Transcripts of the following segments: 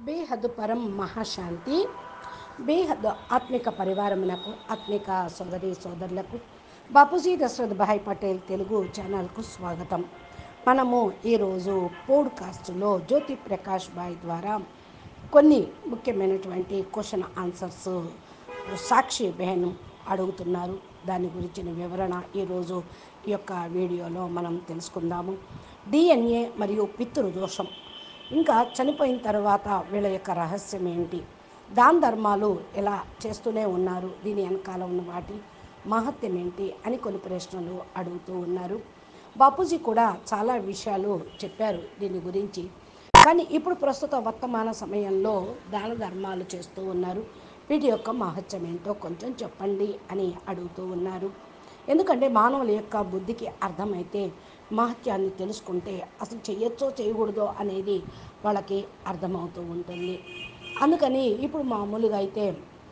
బేహద్ పరం మహాశాంతి బేహద్ ఆత్మిక పరివారమునకు ఆత్మిక సోదరి సోదరులకు బాపూజీ దశరథ్ భాయ్ పటేల్ తెలుగు ఛానల్కు స్వాగతం మనము ఈరోజు పోడ్కాస్ట్లో జ్యోతి ప్రకాష్ భాయ్ ద్వారా కొన్ని ముఖ్యమైనటువంటి క్వశ్చన్ ఆన్సర్స్ సాక్షి బెహన్ అడుగుతున్నారు దాని గురించిన వివరణ ఈరోజు ఈ యొక్క వీడియోలో మనం తెలుసుకుందాము డిఎన్ఏ మరియు పితృ దోషం ఇంకా చనిపోయిన తర్వాత వీళ్ళ యొక్క రహస్యం ఏంటి దాన ధర్మాలు ఎలా చేస్తూనే ఉన్నారు దీని వెనకాల ఉన్న వాటి మహత్యం ఏంటి అని కొన్ని ప్రశ్నలు అడుగుతూ ఉన్నారు బాపూజీ కూడా చాలా విషయాలు చెప్పారు దీని గురించి కానీ ఇప్పుడు ప్రస్తుత వర్తమాన సమయంలో దాన ధర్మాలు చేస్తూ ఉన్నారు వీటి యొక్క మహత్యం ఏంటో కొంచెం చెప్పండి అని అడుగుతూ ఉన్నారు ఎందుకంటే మానవుల యొక్క బుద్ధికి అర్థమైతే మహత్యాన్ని తెలుసుకుంటే అసలు చేయొచ్చో చేయకూడదో అనేది వాళ్ళకి అర్థమవుతూ ఉంటుంది అందుకని ఇప్పుడు మామూలుగా అయితే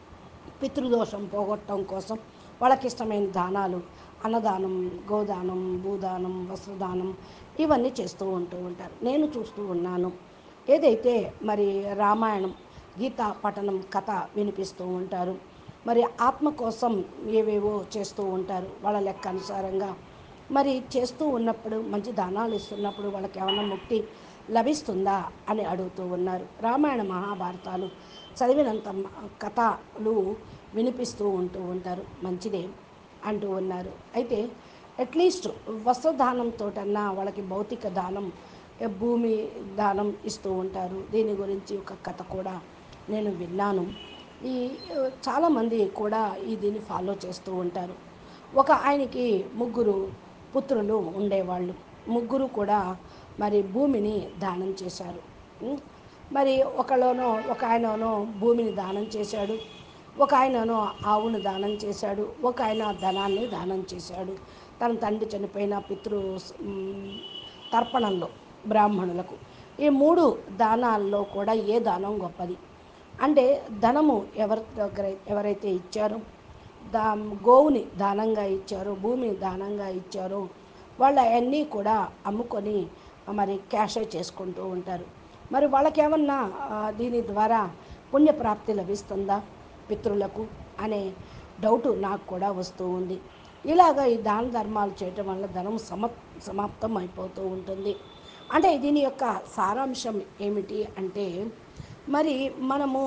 పితృదోషం పోగొట్టడం కోసం వాళ్ళకి ఇష్టమైన దానాలు అన్నదానం గోదానం భూదానం వస్త్రదానం ఇవన్నీ చేస్తూ ఉంటూ ఉంటారు నేను చూస్తూ ఉన్నాను ఏదైతే మరి రామాయణం గీతా పఠనం కథ వినిపిస్తూ ఉంటారు మరి ఆత్మ కోసం ఏవేవో చేస్తూ ఉంటారు వాళ్ళ లెక్క అనుసారంగా మరి చేస్తూ ఉన్నప్పుడు మంచి దానాలు ఇస్తున్నప్పుడు వాళ్ళకి ఏమైనా ముక్తి లభిస్తుందా అని అడుగుతూ ఉన్నారు రామాయణ మహాభారతాలు చదివినంత కథలు వినిపిస్తూ ఉంటూ ఉంటారు మంచిదే అంటూ ఉన్నారు అయితే అట్లీస్ట్ వస్త్రదానంతోటన్నా వాళ్ళకి భౌతిక దానం భూమి దానం ఇస్తూ ఉంటారు దీని గురించి ఒక కథ కూడా నేను విన్నాను ఈ చాలామంది కూడా ఈ దీన్ని ఫాలో చేస్తూ ఉంటారు ఒక ఆయనకి ముగ్గురు పుత్రులు ఉండేవాళ్ళు ముగ్గురు కూడా మరి భూమిని దానం చేశారు మరి ఒకలోనో ఒక ఆయననో భూమిని దానం చేశాడు ఒక ఆయననో ఆవును దానం చేశాడు ఒక ఆయన ధనాన్ని దానం చేశాడు తన తండ్రి చనిపోయిన పితృ తర్పణంలో బ్రాహ్మణులకు ఈ మూడు దానాల్లో కూడా ఏ దానం గొప్పది అంటే ధనము ఎవరి దగ్గర ఎవరైతే ఇచ్చారో దా గోవుని దానంగా ఇచ్చారో భూమిని దానంగా ఇచ్చారో వాళ్ళు అవన్నీ కూడా అమ్ముకొని మరి క్యాష్ చేసుకుంటూ ఉంటారు మరి వాళ్ళకేమన్నా దీని ద్వారా పుణ్యప్రాప్తి లభిస్తుందా పితృలకు అనే డౌట్ నాకు కూడా వస్తూ ఉంది ఇలాగ ఈ దాన ధర్మాలు చేయటం వల్ల ధనం సమ సమాప్తం అయిపోతూ ఉంటుంది అంటే దీని యొక్క సారాంశం ఏమిటి అంటే మరి మనము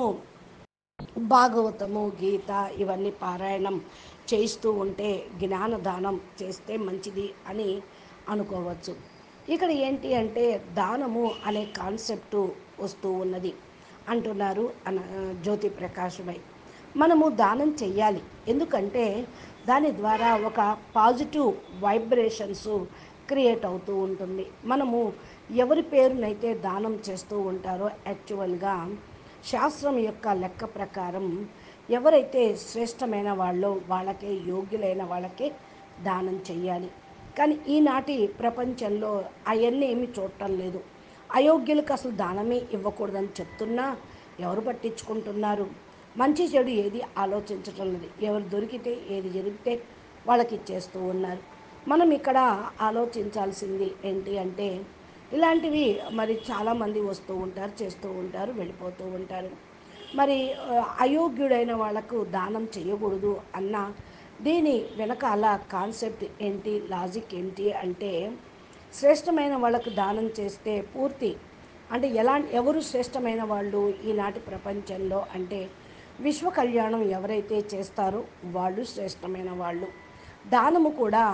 భాగవతము గీత ఇవన్నీ పారాయణం చేయిస్తూ ఉంటే జ్ఞానదానం చేస్తే మంచిది అని అనుకోవచ్చు ఇక్కడ ఏంటి అంటే దానము అనే కాన్సెప్టు వస్తూ ఉన్నది అంటున్నారు అన జ్యోతి ప్రకాష్ భాయ్ మనము దానం చెయ్యాలి ఎందుకంటే దాని ద్వారా ఒక పాజిటివ్ వైబ్రేషన్స్ క్రియేట్ అవుతూ ఉంటుంది మనము ఎవరి పేరునైతే దానం చేస్తూ ఉంటారో యాక్చువల్గా శాస్త్రం యొక్క లెక్క ప్రకారం ఎవరైతే శ్రేష్టమైన వాళ్ళో వాళ్ళకే యోగ్యులైన వాళ్ళకే దానం చెయ్యాలి కానీ ఈనాటి ప్రపంచంలో అవన్నీ ఏమీ చూడటం లేదు అయోగ్యులకు అసలు దానమే ఇవ్వకూడదని చెప్తున్నా ఎవరు పట్టించుకుంటున్నారు మంచి చెడు ఏది ఆలోచించటం లేదు ఎవరు దొరికితే ఏది జరిగితే వాళ్ళకి ఇచ్చేస్తూ ఉన్నారు మనం ఇక్కడ ఆలోచించాల్సింది ఏంటి అంటే ఇలాంటివి మరి చాలామంది వస్తూ ఉంటారు చేస్తూ ఉంటారు వెళ్ళిపోతూ ఉంటారు మరి అయోగ్యుడైన వాళ్ళకు దానం చేయకూడదు అన్న దీని వెనకాల కాన్సెప్ట్ ఏంటి లాజిక్ ఏంటి అంటే శ్రేష్టమైన వాళ్ళకు దానం చేస్తే పూర్తి అంటే ఎలా ఎవరు శ్రేష్టమైన వాళ్ళు ఈనాటి ప్రపంచంలో అంటే విశ్వ కళ్యాణం ఎవరైతే చేస్తారో వాళ్ళు శ్రేష్టమైన వాళ్ళు దానము కూడా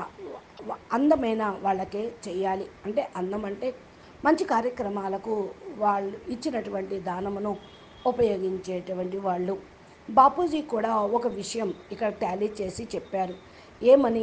అందమైన వాళ్ళకే చేయాలి అంటే అందం అంటే మంచి కార్యక్రమాలకు వాళ్ళు ఇచ్చినటువంటి దానమును ఉపయోగించేటువంటి వాళ్ళు బాపూజీ కూడా ఒక విషయం ఇక్కడ టాలీ చేసి చెప్పారు ఏమని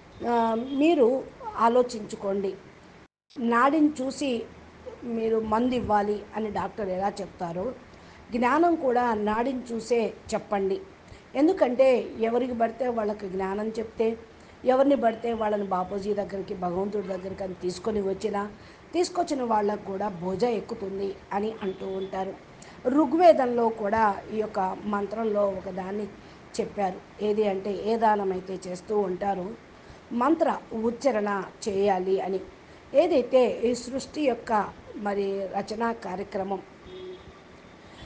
మీరు ఆలోచించుకోండి నాడిని చూసి మీరు మందు ఇవ్వాలి అని డాక్టర్ ఎలా చెప్తారో జ్ఞానం కూడా నాడిని చూసే చెప్పండి ఎందుకంటే ఎవరికి పడితే వాళ్ళకి జ్ఞానం చెప్తే ఎవరిని పడితే వాళ్ళని బాపూజీ దగ్గరికి భగవంతుడి దగ్గరికి అని తీసుకొని వచ్చినా తీసుకొచ్చిన వాళ్ళకు కూడా భోజ ఎక్కుతుంది అని అంటూ ఉంటారు ఋగ్వేదంలో కూడా ఈ యొక్క మంత్రంలో ఒక దాన్ని చెప్పారు ఏది అంటే ఏ దానం అయితే చేస్తూ ఉంటారో మంత్ర ఉచ్చరణ చేయాలి అని ఏదైతే ఈ సృష్టి యొక్క మరి రచనా కార్యక్రమం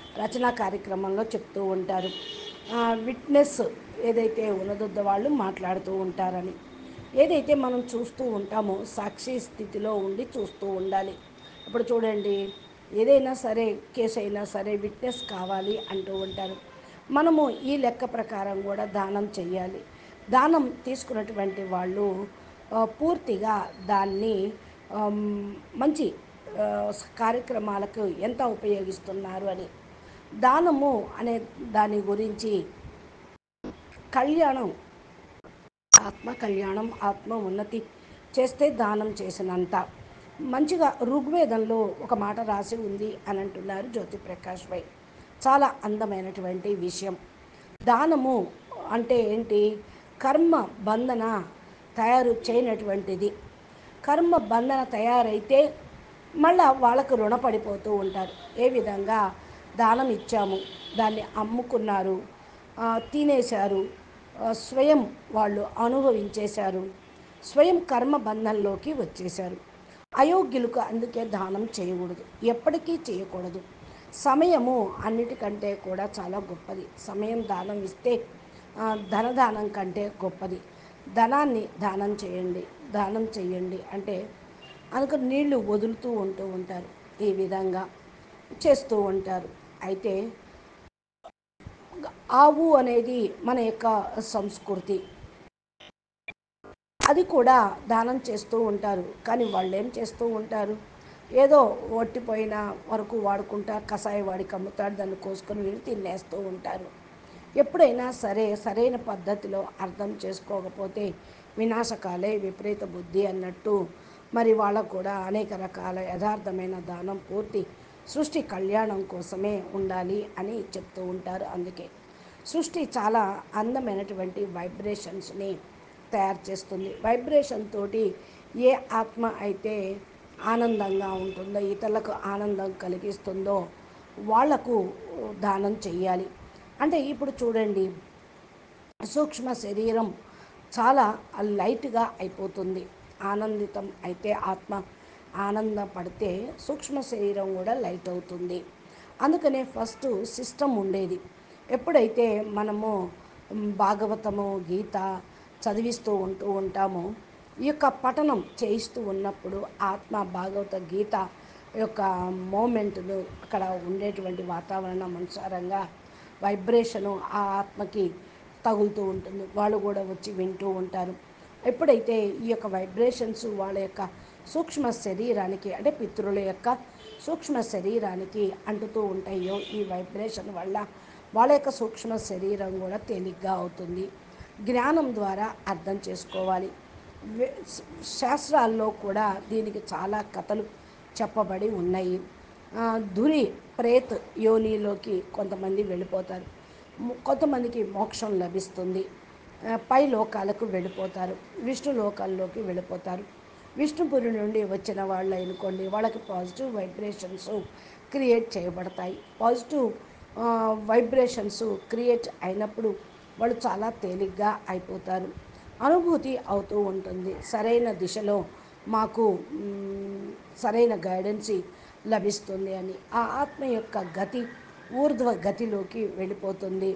రచనా కార్యక్రమంలో చెప్తూ ఉంటారు ఆ, విట్నెస్ ఏదైతే ఉన్నదో వాళ్ళు మాట్లాడుతూ ఉంటారని ఏదైతే మనం చూస్తూ ఉంటామో సాక్షి స్థితిలో ఉండి చూస్తూ ఉండాలి ఇప్పుడు చూడండి ఏదైనా సరే కేసు అయినా సరే విట్నెస్ కావాలి అంటూ ఉంటారు మనము ఈ లెక్క ప్రకారం కూడా దానం చెయ్యాలి దానం తీసుకున్నటువంటి వాళ్ళు ఆ, పూర్తిగా దాన్ని ఆమ్, మంచి ఆ, కార్యక్రమాలకు ఎంత ఉపయోగిస్తున్నారు అని దానము అనే దాని గురించి కళ్యాణం ఆత్మ కళ్యాణం ఆత్మ ఉన్నతి చేస్తే దానం చేసినంత మంచిగా ఋగ్వేదంలో ఒక మాట రాసి ఉంది అని అంటున్నారు జ్యోతి ప్రకాష్ వై చాలా అందమైనటువంటి విషయం దానము అంటే ఏంటి కర్మ బంధన తయారు చేయనటువంటిది కర్మ బంధన తయారైతే మళ్ళా వాళ్ళకు రుణపడిపోతూ ఉంటారు ఏ విధంగా దానం ఇచ్చాము దాన్ని అమ్ముకున్నారు ఆ, తినేశారు ఆ, స్వయం వాళ్ళు అనుభవించేశారు స్వయం కర్మ బంధంలోకి వచ్చేశారు అయోగ్యులకు అందుకే దానం చేయకూడదు ఎప్పటికీ చేయకూడదు సమయము అన్నిటికంటే కూడా చాలా గొప్పది సమయం దానం ఇస్తే ఆ, ధనదానం కంటే గొప్పది ధనాన్ని దానం చేయండి దానం చేయండి అంటే అందుకు నీళ్లు వదులుతూ ఉంటూ ఉంటారు ఈ విధంగా చేస్తూ ఉంటారు అయితే ఆవు అనేది మన యొక్క సంస్కృతి అది కూడా దానం చేస్తూ ఉంటారు కానీ వాళ్ళు ఏం చేస్తూ ఉంటారు ఏదో ఒట్టిపోయిన వరకు వాడుకుంటారు కషాయ వాడికి అమ్ముతాడు దాన్ని కోసుకొని వీళ్ళు తినేస్తూ ఉంటారు ఎప్పుడైనా సరే సరైన పద్ధతిలో అర్థం చేసుకోకపోతే వినాశకాలే విపరీత బుద్ధి అన్నట్టు మరి వాళ్ళకు కూడా అనేక రకాల యథార్థమైన దానం పూర్తి సృష్టి కళ్యాణం కోసమే ఉండాలి అని చెప్తూ ఉంటారు అందుకే సృష్టి చాలా అందమైనటువంటి వైబ్రేషన్స్ని తయారు చేస్తుంది వైబ్రేషన్ తోటి ఏ ఆత్మ అయితే ఆనందంగా ఉంటుందో ఇతరులకు ఆనందం కలిగిస్తుందో వాళ్లకు దానం చెయ్యాలి అంటే ఇప్పుడు చూడండి సూక్ష్మ శరీరం చాలా లైట్గా అయిపోతుంది ఆనందితం అయితే ఆత్మ ఆనందపడితే సూక్ష్మ శరీరం కూడా లైట్ అవుతుంది అందుకనే ఫస్ట్ సిస్టమ్ ఉండేది ఎప్పుడైతే మనము మ్, భాగవతము గీత చదివిస్తూ ఉంటూ ఉంటామో ఈ యొక్క పఠనం చేయిస్తూ ఉన్నప్పుడు ఆత్మ భాగవత గీత యొక్క మూమెంట్ను అక్కడ ఉండేటువంటి వాతావరణం అనుసారంగా వైబ్రేషను ఆ ఆత్మకి తగులుతూ ఉంటుంది వాళ్ళు కూడా వచ్చి వింటూ ఉంటారు ఎప్పుడైతే ఈ యొక్క వైబ్రేషన్స్ వాళ్ళ యొక్క సూక్ష్మ శరీరానికి అంటే పితృల యొక్క సూక్ష్మ శరీరానికి అంటుతూ ఉంటాయో ఈ వైబ్రేషన్ వల్ల వాళ్ళ యొక్క సూక్ష్మ శరీరం కూడా తేలిగ్గా అవుతుంది జ్ఞానం ద్వారా అర్థం చేసుకోవాలి వే- శాస్త్రాల్లో కూడా దీనికి చాలా కథలు చెప్పబడి ఉన్నాయి ఆ, ధురి ప్రేత్ యోనిలోకి కొంతమంది వెళ్ళిపోతారు ము- కొంతమందికి మోక్షం లభిస్తుంది ఆ, పై లోకాలకు వెళ్ళిపోతారు విష్ణు లోకాల్లోకి వెళ్ళిపోతారు విష్ణుపురి నుండి వచ్చిన వాళ్ళు అనుకోండి వాళ్ళకి పాజిటివ్ వైబ్రేషన్స్ క్రియేట్ చేయబడతాయి పాజిటివ్ వైబ్రేషన్స్ క్రియేట్ అయినప్పుడు వాళ్ళు చాలా తేలిగ్గా అయిపోతారు అనుభూతి అవుతూ ఉంటుంది సరైన దిశలో మాకు మ్, సరైన గైడెన్స్ లభిస్తుంది అని ఆ ఆత్మ యొక్క గతి ఊర్ధ్వ గతిలోకి వెళ్ళిపోతుంది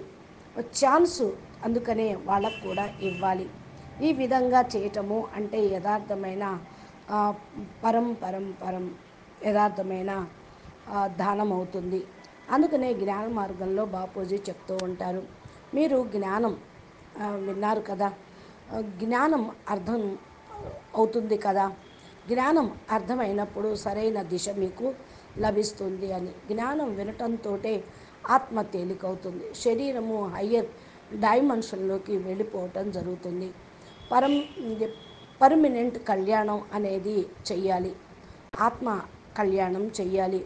ఛాన్సు అందుకనే వాళ్ళకు కూడా ఇవ్వాలి ఈ విధంగా చేయటము అంటే యథార్థమైన ఆ, పరం పరం పరం యథార్థమైన ఆ, దానం అవుతుంది అందుకనే జ్ఞాన మార్గంలో బాపూజీ చెప్తూ ఉంటారు మీరు జ్ఞానం ఆ, విన్నారు కదా ఆ, జ్ఞానం అర్థం అవుతుంది కదా జ్ఞానం అర్థమైనప్పుడు సరైన దిశ మీకు లభిస్తుంది అని జ్ఞానం వినటంతో ఆత్మ తేలికవుతుంది శరీరము హయ్యర్ డైమెన్షన్లోకి వెళ్ళిపోవటం జరుగుతుంది పరం పర్మనెంట్ కళ్యాణం అనేది చెయ్యాలి ఆత్మ కళ్యాణం చెయ్యాలి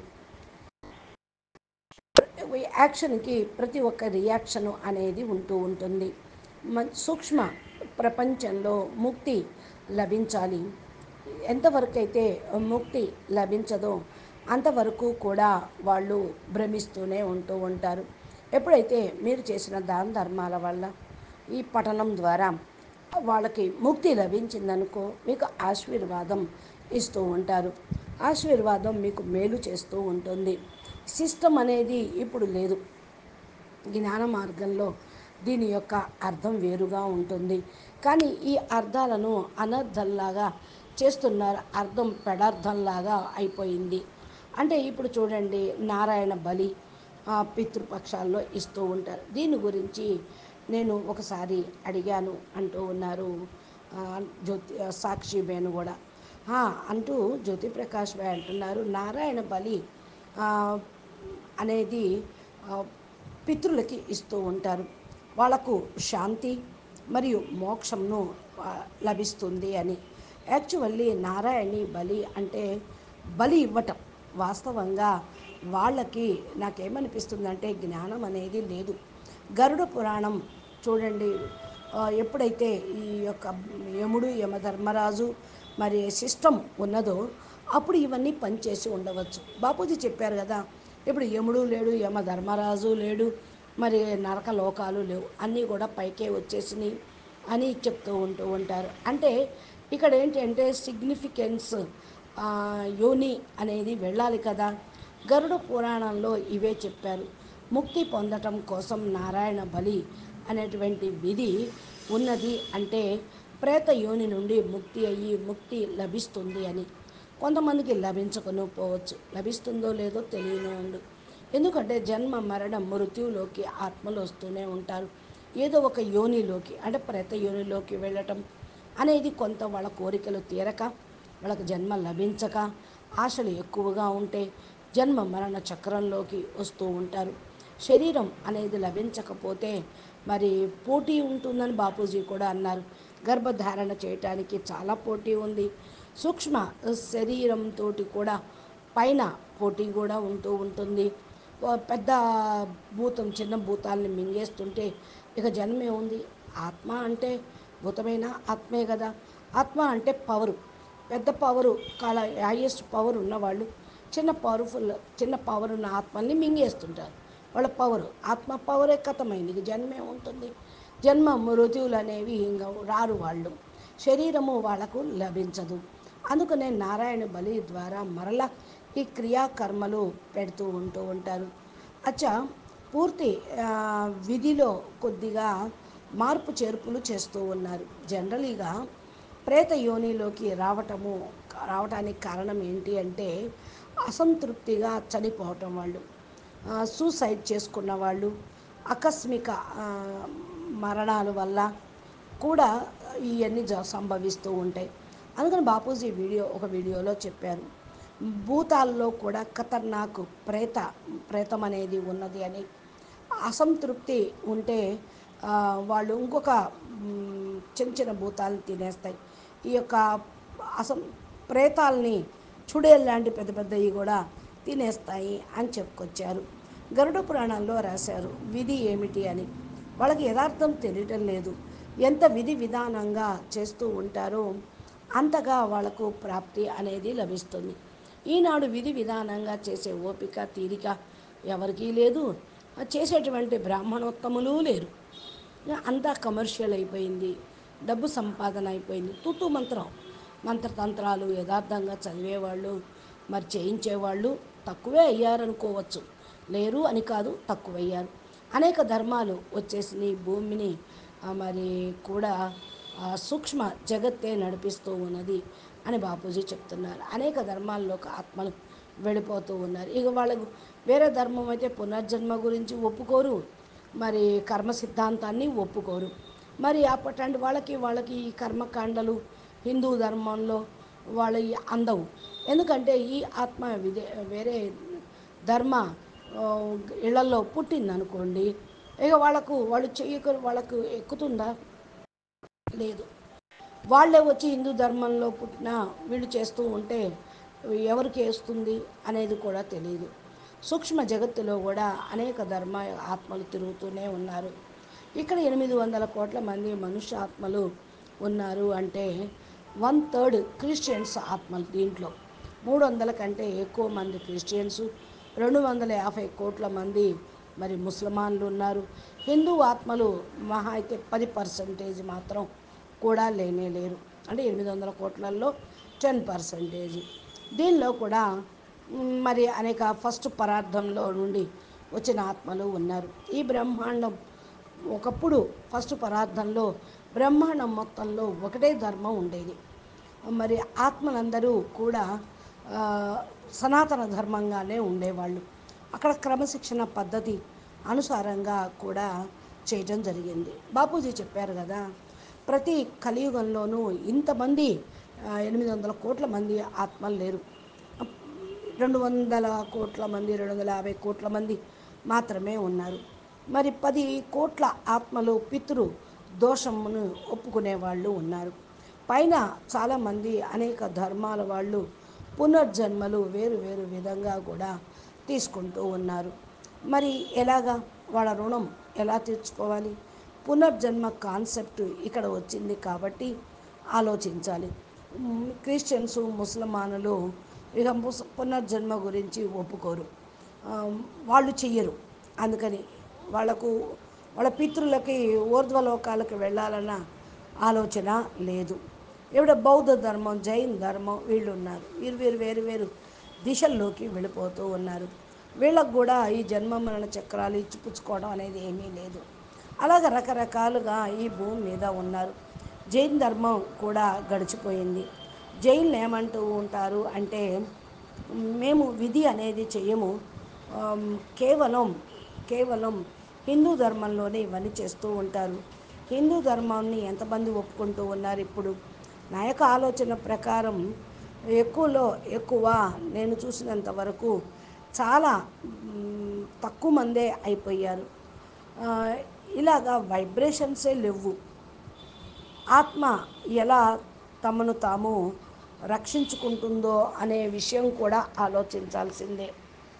ఈ యాక్షన్కి ప్రతి ఒక్క రియాక్షన్ అనేది ఉంటూ ఉంటుంది మ- సూక్ష్మ ప్రపంచంలో ముక్తి లభించాలి ఎంతవరకు అయితే ముక్తి లభించదో అంతవరకు కూడా వాళ్ళు భ్రమిస్తూనే ఉంటూ ఉంటారు ఎప్పుడైతే మీరు చేసిన దాన ధర్మాల వల్ల ఈ పఠనం ద్వారా వాళ్ళకి ముక్తి లభించిందనుకో మీకు ఆశీర్వాదం ఇస్తూ ఉంటారు ఆశీర్వాదం మీకు మేలు చేస్తూ ఉంటుంది సిస్టమ్ అనేది ఇప్పుడు లేదు జ్ఞాన మార్గంలో దీని యొక్క అర్థం వేరుగా ఉంటుంది కానీ ఈ అర్థాలను అనర్థంలాగా చేస్తున్నారు అర్థం పెడార్థంలాగా అయిపోయింది అంటే ఇప్పుడు చూడండి నారాయణ బలి ఆ, పితృపక్షాల్లో ఇస్తూ ఉంటారు దీని గురించి నేను ఒకసారి అడిగాను అంటూ ఉన్నారు ఆ, జ్యోతి ఆ, సాక్షి బేను కూడా ఆ, అంటూ జ్యోతి ప్రకాష్ భాయ్ అంటున్నారు నారాయణ బలి ఆ, అనేది ఆ, పితృలకి ఇస్తూ ఉంటారు వాళ్ళకు శాంతి మరియు మోక్షంను ఆ, లభిస్తుంది అని యాక్చువల్లీ నారాయణి బలి అంటే బలి ఇవ్వటం వాస్తవంగా వాళ్ళకి నాకేమనిపిస్తుందంటే జ్ఞానం అనేది లేదు గరుడ పురాణం చూడండి ఆ, ఎప్పుడైతే ఈ యొక్క యముడు యమధర్మరాజు మరి సిస్టమ్ ఉన్నదో అప్పుడు ఇవన్నీ పనిచేసి ఉండవచ్చు బాపూజీ చెప్పారు కదా ఇప్పుడు యముడు లేడు యమ ధర్మరాజు లేడు మరి నరక లోకాలు లేవు అన్నీ కూడా పైకే వచ్చేసినాయి అని చెప్తూ ఉంటూ ఉంటారు అంటే ఇక్కడ ఏంటంటే సిగ్నిఫికెన్స్ యోని అనేది వెళ్ళాలి కదా గరుడ పురాణంలో ఇవే చెప్పారు ముక్తి పొందటం కోసం నారాయణ బలి అనేటువంటి విధి ఉన్నది అంటే ప్రేత యోని నుండి ముక్తి అయ్యి ముక్తి లభిస్తుంది అని కొంతమందికి లభించకును పోవచ్చు లభిస్తుందో లేదో తెలియని ఉండు ఎందుకంటే జన్మ మరణ మృత్యువులోకి ఆత్మలు వస్తూనే ఉంటారు ఏదో ఒక యోనిలోకి అంటే ప్రేత యోనిలోకి వెళ్ళటం అనేది కొంత వాళ్ళ కోరికలు తీరక వాళ్ళకి జన్మ లభించక ఆశలు ఎక్కువగా ఉంటే జన్మ మరణ చక్రంలోకి వస్తూ ఉంటారు శరీరం అనేది లభించకపోతే మరి పోటీ ఉంటుందని బాపూజీ కూడా అన్నారు గర్భధారణ చేయటానికి చాలా పోటీ ఉంది సూక్ష్మ శరీరంతో కూడా పైన పోటీ కూడా ఉంటూ ఉంటుంది ఓ పెద్ద భూతం చిన్న భూతాల్ని మింగేస్తుంటే ఇక జన్మే ఉంది ఆత్మ అంటే భూతమైన ఆత్మే కదా ఆత్మ అంటే పవరు పెద్ద పవరు కాల హైయెస్ట్ పవర్ ఉన్నవాళ్ళు చిన్న పవర్ఫుల్ చిన్న పవర్ ఉన్న ఆత్మల్ని మింగేస్తుంటారు వాళ్ళ పవర్ ఆత్మ పవరే కథమైంది ఇక జన్మే ఉంటుంది జన్మ మృత్యువులు అనేవి ఇంకా రారు వాళ్ళు శరీరము వాళ్ళకు లభించదు అందుకనే నారాయణ బలి ద్వారా మరల ఈ క్రియాకర్మలు పెడుతూ ఉంటూ ఉంటారు అచ్చా పూర్తి ఆ, విధిలో కొద్దిగా మార్పు చేర్పులు చేస్తూ ఉన్నారు జనరలీగా ప్రేత యోనిలోకి రావటము రావటానికి కారణం ఏంటి అంటే అసంతృప్తిగా చనిపోవటం వాళ్ళు ఆ, సూసైడ్ చేసుకున్న వాళ్ళు ఆకస్మిక ఆ, మరణాల వల్ల కూడా ఇవన్నీ జ సంభవిస్తూ ఉంటాయి అందుకని బాపూజీ వీడియో ఒక వీడియోలో చెప్పారు భూతాల్లో కూడా ఖతర్నాక్ ప్రేత ప్రేతం అనేది ఉన్నది అని అసంతృప్తి ఉంటే ఆ, వాళ్ళు ఇంకొక మ్, చిన్న చిన్న భూతాలను తినేస్తాయి ఈ యొక్క అసం ప్రేతాలని చుడేలు లాంటి పెద్ద పెద్దవి కూడా తినేస్తాయి అని చెప్పుకొచ్చారు గరుడ పురాణంలో రాశారు విధి ఏమిటి అని వాళ్ళకి యథార్థం తెలియటం లేదు ఎంత విధి విధానంగా చేస్తూ ఉంటారో అంతగా వాళ్ళకు ప్రాప్తి అనేది లభిస్తుంది ఈనాడు విధి విధానంగా చేసే ఓపిక తీరిక ఎవరికీ లేదు చేసేటువంటి బ్రాహ్మణోత్తములు లేరు అంతా కమర్షియల్ అయిపోయింది డబ్బు సంపాదన అయిపోయింది తుతు మంత్రం మంత్రతంత్రాలు యథార్థంగా చదివేవాళ్ళు మరి చేయించేవాళ్ళు తక్కువే అయ్యారనుకోవచ్చు లేరు అని కాదు తక్కువయ్యారు అనేక ధర్మాలు వచ్చేసినాయి భూమిని ఆ, మరి కూడా ఆ, సూక్ష్మ జగత్తే నడిపిస్తూ ఉన్నది అని బాపూజీ చెప్తున్నారు అనేక ధర్మాల్లోకి ఆత్మలు వెళ్ళిపోతూ ఉన్నారు ఇక వాళ్ళకు వేరే ధర్మం అయితే పునర్జన్మ గురించి ఒప్పుకోరు మరి కర్మ సిద్ధాంతాన్ని ఒప్పుకోరు మరి అప్పటి వాళ్ళకి వాళ్ళకి ఈ కర్మకాండలు హిందూ ధర్మంలో వాళ్ళ ఈ అందవు ఎందుకంటే ఈ ఆత్మ విదే వేరే ధర్మ ఆ, ఇళ్లలో పుట్టిందనుకోండి ఇక వాళ్ళకు వాళ్ళు చెయ్యక వాళ్ళకు ఎక్కుతుందా లేదు వాళ్ళే వచ్చి హిందూ ధర్మంలో పుట్టిన వీళ్ళు చేస్తూ ఉంటే ఎవరికి వేస్తుంది అనేది కూడా తెలియదు సూక్ష్మ జగత్తులో కూడా అనేక ధర్మ ఆత్మలు తిరుగుతూనే ఉన్నారు ఇక్కడ ఎనిమిది వందల కోట్ల మంది మనుష్య ఆత్మలు ఉన్నారు అంటే వన్ థర్డ్ క్రిస్టియన్స్ ఆత్మలు దీంట్లో మూడు వందల కంటే ఎక్కువ మంది క్రిస్టియన్స్ రెండు వందల యాభై కోట్ల మంది మరి ముసల్మాన్లు ఉన్నారు హిందూ ఆత్మలు మహా అయితే పది పర్సంటేజ్ మాత్రం కూడా లేనే లేరు అంటే ఎనిమిది వందల కోట్లల్లో టెన్ పర్సంటేజ్ దీనిలో కూడా మ్, మరి అనేక ఫస్ట్ పరార్థంలో నుండి వచ్చిన ఆత్మలు ఉన్నారు ఈ బ్రహ్మాండం ఒకప్పుడు ఫస్ట్ పరార్థంలో బ్రహ్మాండం మొత్తంలో ఒకటే ధర్మం ఉండేది మరి ఆత్మలందరూ కూడా ఆ, సనాతన ధర్మంగానే ఉండేవాళ్ళు అక్కడ క్రమశిక్షణ పద్ధతి అనుసారంగా కూడా చేయటం జరిగింది బాపూజీ చెప్పారు కదా ప్రతి కలియుగంలోనూ ఇంతమంది ఆ, ఎనిమిది వందల కోట్ల మంది ఆత్మలు లేరు రెండు వందల కోట్ల మంది రెండు వందల యాభై కోట్ల మంది మాత్రమే ఉన్నారు మరి పది కోట్ల ఆత్మలు పితృ దోషమును ఒప్పుకునే వాళ్ళు ఉన్నారు పైన చాలామంది అనేక ధర్మాల వాళ్ళు పునర్జన్మలు వేరు వేరు విధంగా కూడా తీసుకుంటూ ఉన్నారు మరి ఎలాగా వాళ్ళ రుణం ఎలా తీర్చుకోవాలి పునర్జన్మ కాన్సెప్ట్ ఇక్కడ వచ్చింది కాబట్టి ఆలోచించాలి మ్, క్రిస్టియన్స్ ముసల్మానులు ఇక ముస్ పునర్జన్మ గురించి ఒప్పుకోరు ఆ, వాళ్ళు చెయ్యరు అందుకని వాళ్ళకు వాళ్ళ పితృలకి ఊర్ధ్వలోకాలకు వెళ్ళాలన్న ఆలోచన లేదు ఇప్పుడు బౌద్ధ ధర్మం జైన్ ధర్మం వీళ్ళు ఉన్నారు వీరు వేరు వేరు వేరు దిశల్లోకి వెళ్ళిపోతూ ఉన్నారు వీళ్ళకు కూడా ఈ జన్మ మరణ చక్రాలు ఇచ్చిపుచ్చుకోవడం అనేది ఏమీ లేదు అలాగ రకరకాలుగా ఈ భూమి మీద ఉన్నారు జైన్ ధర్మం కూడా గడిచిపోయింది జైన్లు ఏమంటూ ఉంటారు అంటే మేము విధి అనేది చేయము ఆమ్, కేవలం కేవలం హిందూ ధర్మంలోనే ఇవన్నీ చేస్తూ ఉంటారు హిందూ ధర్మాన్ని ఎంతమంది ఒప్పుకుంటూ ఉన్నారు ఇప్పుడు నా యొక్క ఆలోచన ప్రకారం ఎక్కువలో ఎక్కువ నేను చూసినంత వరకు చాలా మ్, తక్కువ మందే అయిపోయారు ఆ, ఇలాగా వైబ్రేషన్సే లేవు ఆత్మ ఎలా తమను తాము రక్షించుకుంటుందో అనే విషయం కూడా ఆలోచించాల్సిందే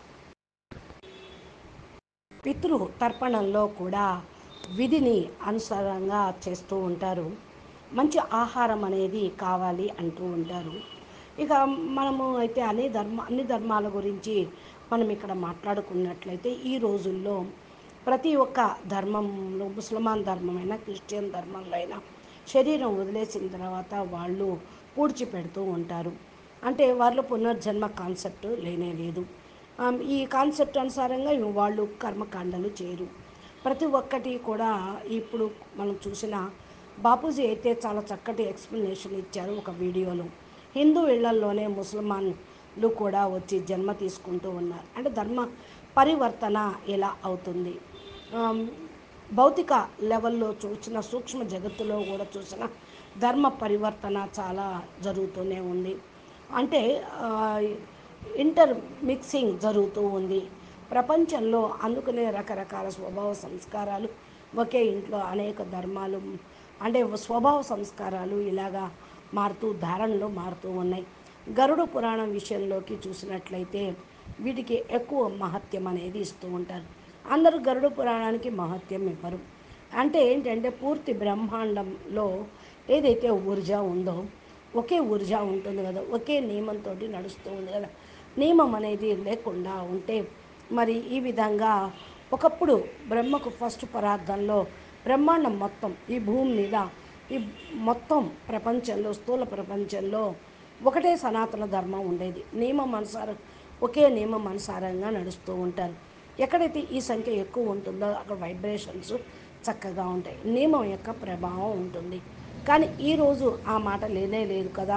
పితృ తర్పణంలో కూడా విధిని అనుసారంగా చేస్తూ ఉంటారు మంచి ఆహారం అనేది కావాలి అంటూ ఉంటారు ఇక మనము అయితే అన్ని ధర్మ అన్ని ధర్మాల గురించి మనం ఇక్కడ మాట్లాడుకున్నట్లయితే ఈ రోజుల్లో ప్రతి ఒక్క ధర్మంలో ముసల్మాన్ ధర్మమైనా క్రిస్టియన్ ధర్మంలో అయినా శరీరం వదిలేసిన తర్వాత వాళ్ళు పూడ్చిపెడుతూ ఉంటారు అంటే వాళ్ళ పునర్జన్మ కాన్సెప్ట్ లేనే లేదు ఆమ్, ఈ కాన్సెప్ట్ అనుసారంగా వాళ్ళు కర్మకాండలు చేయరు ప్రతి ఒక్కటి కూడా ఇప్పుడు మనం చూసిన బాపూజీ అయితే చాలా చక్కటి ఎక్స్ప్లెనేషన్ ఇచ్చారు ఒక వీడియోలో హిందూ ఇళ్లల్లోనే ముసల్మాన్లు కూడా వచ్చి జన్మ తీసుకుంటూ ఉన్నారు అంటే ధర్మ పరివర్తన ఎలా అవుతుంది ఆమ్, భౌతిక లెవెల్లో చూసిన సూక్ష్మ జగత్తులో కూడా చూసిన ధర్మ పరివర్తన చాలా జరుగుతూనే ఉంది అంటే ఆ, ఇంటర్ మిక్సింగ్ జరుగుతూ ఉంది ప్రపంచంలో అందుకనే రకరకాల స్వభావ సంస్కారాలు ఒకే ఇంట్లో అనేక ధర్మాలు అంటే స్వభావ సంస్కారాలు ఇలాగా మారుతూ ధారణలు మారుతూ ఉన్నాయి గరుడ పురాణం విషయంలోకి చూసినట్లయితే వీటికి ఎక్కువ మహత్యం అనేది ఇస్తూ ఉంటారు అందరూ గరుడ పురాణానికి మహత్యం ఇవ్వరు అంటే ఏంటంటే పూర్తి బ్రహ్మాండంలో ఏదైతే ఊర్జా ఉందో ఒకే ఊర్జా ఉంటుంది కదా ఒకే నియమంతో నడుస్తూ ఉంది కదా నియమం అనేది లేకుండా ఉంటే మరి ఈ విధంగా ఒకప్పుడు బ్రహ్మకు ఫస్ట్ పరార్థంలో బ్రహ్మాండం మొత్తం ఈ భూమి మీద ఈ మొత్తం ప్రపంచంలో స్థూల ప్రపంచంలో ఒకటే సనాతన ధర్మం ఉండేది నియమం అనుసారం ఒకే నియమం అనుసారంగా నడుస్తూ ఉంటారు ఎక్కడైతే ఈ సంఖ్య ఎక్కువ ఉంటుందో అక్కడ వైబ్రేషన్స్ చక్కగా ఉంటాయి నియమం యొక్క ప్రభావం ఉంటుంది కానీ ఈరోజు ఆ మాట లేనే లేదు కదా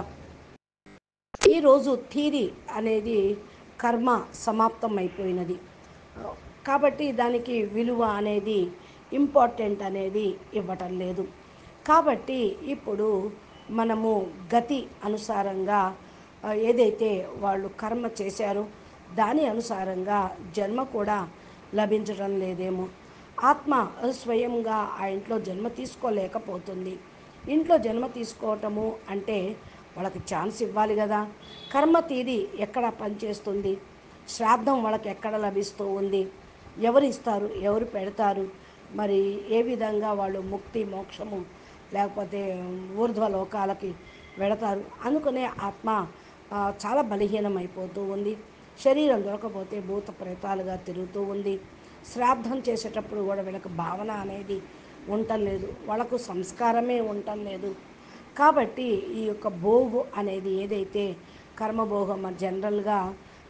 ఈరోజు థీరీ అనేది కర్మ సమాప్తం అయిపోయినది కాబట్టి దానికి విలువ అనేది ఇంపార్టెంట్ అనేది ఇవ్వటం లేదు కాబట్టి ఇప్పుడు మనము గతి అనుసారంగా ఆ, ఏదైతే వాళ్ళు కర్మ చేశారో దాని అనుసారంగా జన్మ కూడా లభించడం లేదేమో ఆత్మ స్వయంగా ఆ ఇంట్లో జన్మ తీసుకోలేకపోతుంది ఇంట్లో జన్మ తీసుకోవటము అంటే వాళ్ళకి ఛాన్స్ ఇవ్వాలి కదా కర్మ తీరి ఎక్కడ పనిచేస్తుంది శ్రాద్ధం వాళ్ళకి ఎక్కడ లభిస్తూ ఉంది ఎవరు ఇస్తారు ఎవరు పెడతారు మరి ఏ విధంగా వాళ్ళు ముక్తి మోక్షము లేకపోతే ఊర్ధ్వ లోకాలకి వెళతారు అందుకనే ఆత్మ ఆ, చాలా బలహీనం అయిపోతూ ఉంది శరీరం దొరకపోతే భూత ప్రేతాలుగా తిరుగుతూ ఉంది శ్రాద్ధం చేసేటప్పుడు కూడా వీళ్ళకి భావన అనేది ఉండలేదు వాళ్ళకు సంస్కారమే ఉండలేదు కాబట్టి ఈ యొక్క భోగు అనేది ఏదైతే కర్మభోగం జనరల్గా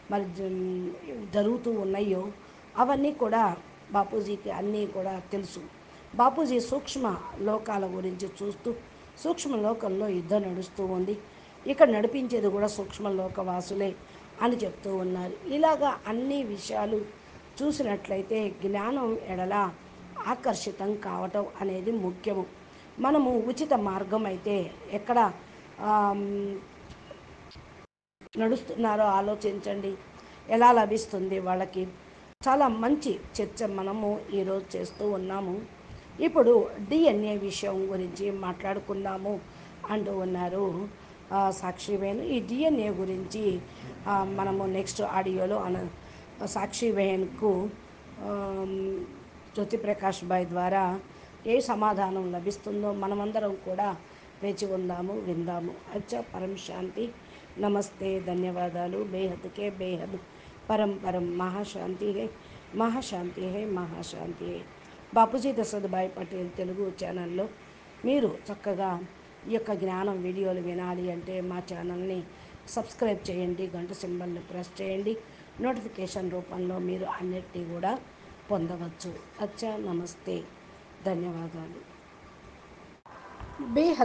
మరి జ- జరుగుతూ ఉన్నాయో అవన్నీ కూడా బాపూజీకి అన్నీ కూడా తెలుసు బాపూజీ సూక్ష్మ లోకాల గురించి చూస్తూ సూక్ష్మ లోకంలో యుద్ధం నడుస్తూ ఉంది ఇక్కడ నడిపించేది కూడా సూక్ష్మ లోక వాసులే అని చెప్తూ ఉన్నారు ఇలాగా అన్ని విషయాలు చూసినట్లయితే జ్ఞానం ఎడల ఆకర్షితం కావటం అనేది ముఖ్యము మనము ఉచిత మార్గం అయితే ఎక్కడ ఆమ్, నడుస్తున్నారో ఆలోచించండి ఎలా లభిస్తుంది వాళ్ళకి చాలా మంచి చర్చ మనము ఈరోజు చేస్తూ ఉన్నాము ఇప్పుడు డిఎన్ఏ విషయం గురించి మాట్లాడుకుందాము అంటూ ఉన్నారు ఆ, సాక్షి వేణు ఈ డిఎన్ఏ గురించి ఆ, మనము నెక్స్ట్ ఆడియోలో అన సాక్షి వేణుకు ఆమ్, జ్యోతిప్రకాష్ బాయ్ ద్వారా ఏ సమాధానం లభిస్తుందో మనమందరం కూడా వేచి ఉందాము విందాము అచ్చా పరం శాంతి నమస్తే ధన్యవాదాలు బేహద్కే బేహద్ పరం పరం మహాశాంతి హే మహాశాంతి హే మహాశాంతి హే బాపూజీ దశరథ్ భాయ్ పటేల్ తెలుగు ఛానల్లో మీరు చక్కగా ఈ యొక్క జ్ఞానం వీడియోలు వినాలి అంటే మా ఛానల్ని సబ్స్క్రైబ్ చేయండి గంట సింబల్ని ప్రెస్ చేయండి నోటిఫికేషన్ రూపంలో మీరు అన్నిటినీ కూడా పొందవచ్చు అచ్చా నమస్తే ధన్యవాదాలు బేహద్